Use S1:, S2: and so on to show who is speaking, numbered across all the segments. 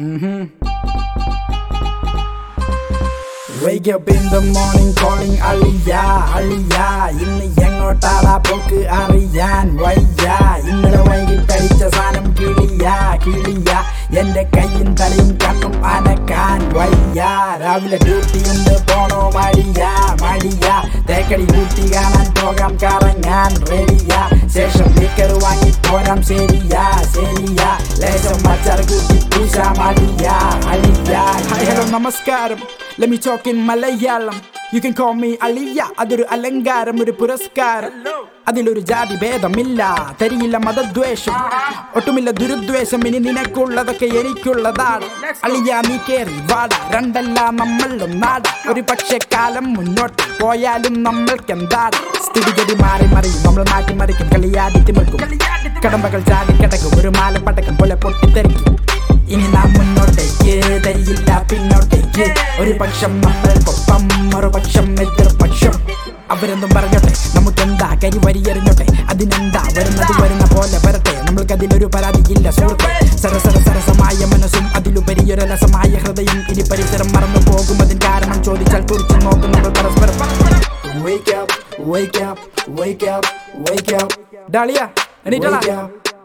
S1: Wake up in the morning calling അളിയ അളിയ ഇന്ന് എങ്ങോട്ടാടാ പോക്ക് അറിയാൻ വയ്യ ഇന്നലെ വൈകിട്ടടിച്ച സാധനം കിളിയ കിളിയ എന്റെ കൈയും തലയും കണ്ണും അനക്കാൻ വയ്യ രാവിലെ ഡ്യൂട്ടിയുണ്ട് പോണോ മടിയ മടിയ തേക്കടി കൂട്ടി കാണാൻ പോകാം കറങ്ങാൻ റെഡിയ ശേഷം ലിക്കർ വാങ്ങി പോരാം ശരിയാ ശരിയാ ലേശം മച്ചാർ കൂട്ടി പൂശ മടിയ അളിയ ഹലോ നമസ്കാരം Let me talk in Malayalam You can call me അളിയ അതൊരു അലങ്കാരം ഒരു പുരസ്കാരം അതിലൊരു ജാതി ഭേദമില്ല തരിയില്ല മതദ്വേഷം ഒട്ടുമില്ല ദുരുദ്വേഷം ഇനി നിനക്കുള്ളതൊക്കെ എനിക്കുള്ളതാണ് അളിയ നീ കേറി വാട രണ്ടല്ല നമ്മളും നാട് ഒരു പക്ഷേ കാലം മുന്നോട്ട് പോയാലും നമ്മൾക്കെന്താണ് സ്ഥിതിഗതി മാറി മറിയും നമ്മൾ മാറ്റി മറിക്കും കളിയാടി തിമിർക്കും കടമ്പകൾ ചാടി കിടക്കും ഒരു മാല പടക്കം പോലെ പൊട്ടിത്തെറിക്കും ഇനി നാം മുന്നോട്ടേക്ക് തരിയില്ല പിന്നോട്ടേക്ക് ഒരു പക്ഷം നമ്മൾക്കൊപ്പം മറുപക്ഷം എതിർപക്ഷം അവരെന്തും പറഞ്ഞോട്ടെ നമുക്കെന്താ കരി വരിയെറിഞ്ഞോട്ടെ അതിനെന്താ വരുന്നത് വരുന്ന പോലെ വരട്ടെ നമ്മൾക്കതിലൊരു പരാതിയില്ല സുഹൃത്തെ സരസര സരസമായ മനസ്സും അതിലുപരിയൊരു രസമായ ഹൃദയം ഇനി പരിസരം മറന്നു പോകുന്നതിന് കാരണം ചോദിച്ചാൽ കുറിച്ച് നോക്കും നമ്മൾ പരസ്പരം Wake up, wake up, wake up, wake up. ഡാളിയ എണീറ്റടാ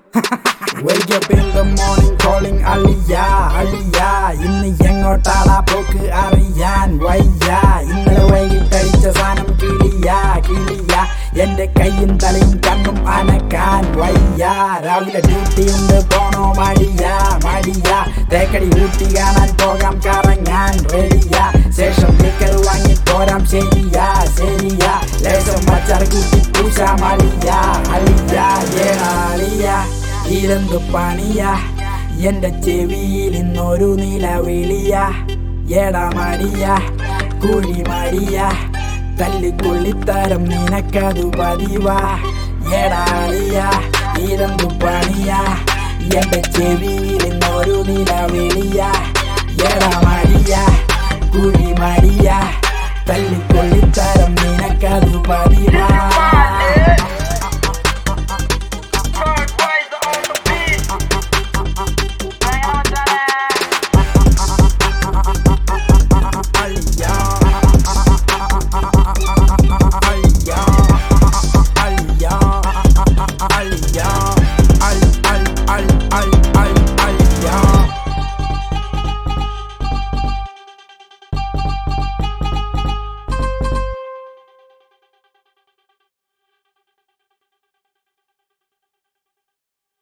S1: Wake up in the morning calling അളിയ അളിയ ഇന്ന് എങ്ങോട്ടാടാ പോക്ക് അറിയാൻ വയ്യ ഇന്നലെ വൈകിട്ടടിച്ച സാധനം കിളിയ കിളിയ എന്റെ കൈയും തലയും കണ്ണും അനക്കാൻ വയ്യ രാവിലെ ഡ്യൂട്ടി ഉണ്ട് പോണോ മടിയ മടിയ തേക്കടി ഊട്ടി കാണാൻ പോകാം കറങ്ങാൻ റെഡിയ ശേഷം ലിക്കർ വാങ്ങി പോരാം ശരിയാ ശരിയാ ലേശം മച്ചാർ കൂട്ടി പൂശ മടിയ അളിയ ഏടാളിയ ഇതെന്തു പണിയ എന്റെ ചെവിയിൽ ഇന്നൊരു നിലവിളിയ എടാ മടിയ കുഴി മടിയ തല്ലിക്കൊള്ളിത്തരം നിനക്കതു പതിവാ എടാളിയ ഇതെന്തു പണിയ എന്റെ ചെവിയിൽ ഇന്നൊരു നിലവിളിയ എടാ മടിയ കുഴി മടിയ തല്ലിക്കൊള്ളിത്തരം നിനക്കതു പതിവാ